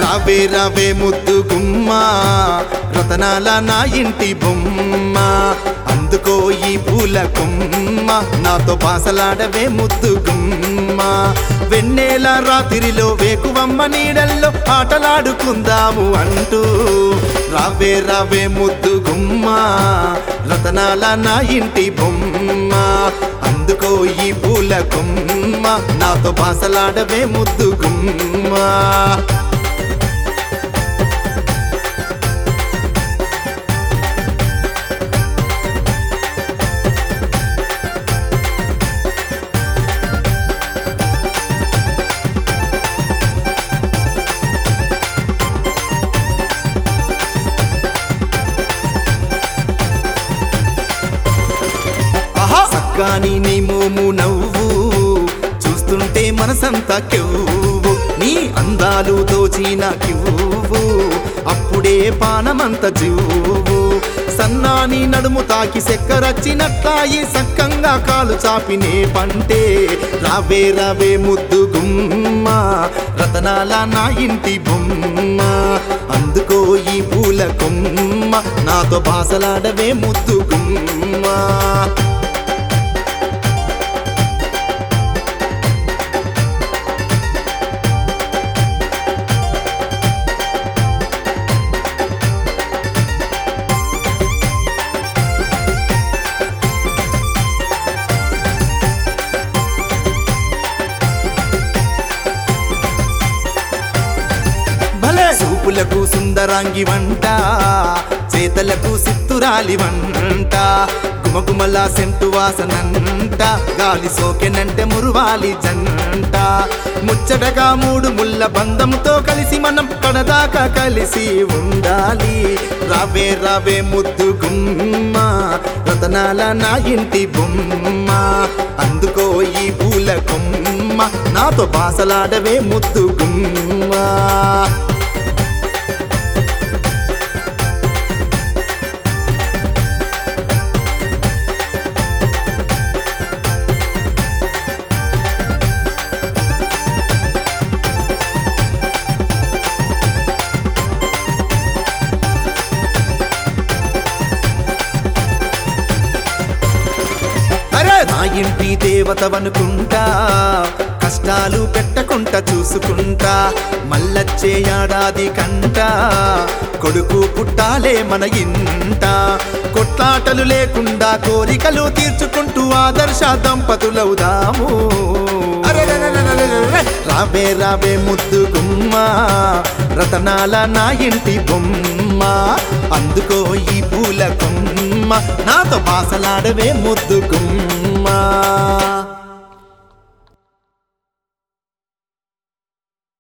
రావే రావే ముద్దు గుమ్మ రతనాల నా ఇంటి బొమ్మ అందుకో ఈ పూల కొమ్మ నాతో బాసలాడవే ముద్దు గుమ్మ వెన్నెల రాత్రిలో వేకువమ్మ నీడల్లో ఆటలాడుకుందాము అంటూ రావే రావే ముద్దు గుమ్మ రతనాల నా ఇంటి బొమ్మ అందుకో ఈ పూల కొమ్మ నాతో బాసలాడవే ముద్దు గుమ్మ ఆహా సక్కాని నీ మోము నవ్వు చూస్తుంటే మనసంతా కెవ్వు నీ అందాలు దోచిన కివ్వు అప్పుడే పానమంత జివ్వు సన్నాని నడుము తాకి సెక్కరచ్చినట్లాయి సక్కంగా కాలు చాపినే పంటే రావే రావే ముద్దు గుమ్మ రతనాల నా ఇంటి బొమ్మ అందుకో ఈ పూల కొమ్మ నాతో బాసలాడవే ముద్దు గుమ్మ భలే సూపులకు సుందరాంగి వంట చేతలకు సిత్తురాలి వంట గుమగుమల సెంటు వాసనంట గాలి సోకెనంటే మురువాలి జంట ముచ్చటగా మూడు ముళ్ళ బంధంతో కలిసి మనం కడదాకా కలిసి ఉండాలి రావే రావే ముద్దు గుమ్మ రతనాల నా ఇంటి బొమ్మ అందుకో ఈ పూల కొమ్మ నాతో బాసలాడవే ముద్దు గుమ్మ అరే నా ఇంటి దేవతవనుకుంటా కష్టాలు పెట్టకుండా చూసుకుంటా మల్లచ్చే ఏడాది కంట కొడుకు పుట్టాలే మన ఇంట కొట్లాటలు లేకుండా కోరికలు తీర్చుకుంటూ ఆదర్శ దంపతులవుదాము అరెరెరెరెరెరెరె. రావే రావే ముద్దు గుమ్మ రతనాల నా ఇంటి బొమ్మ అందుకో ఈ పూల కొమ్మ నాతో బాసలాడవే ముద్దు గుమ్మ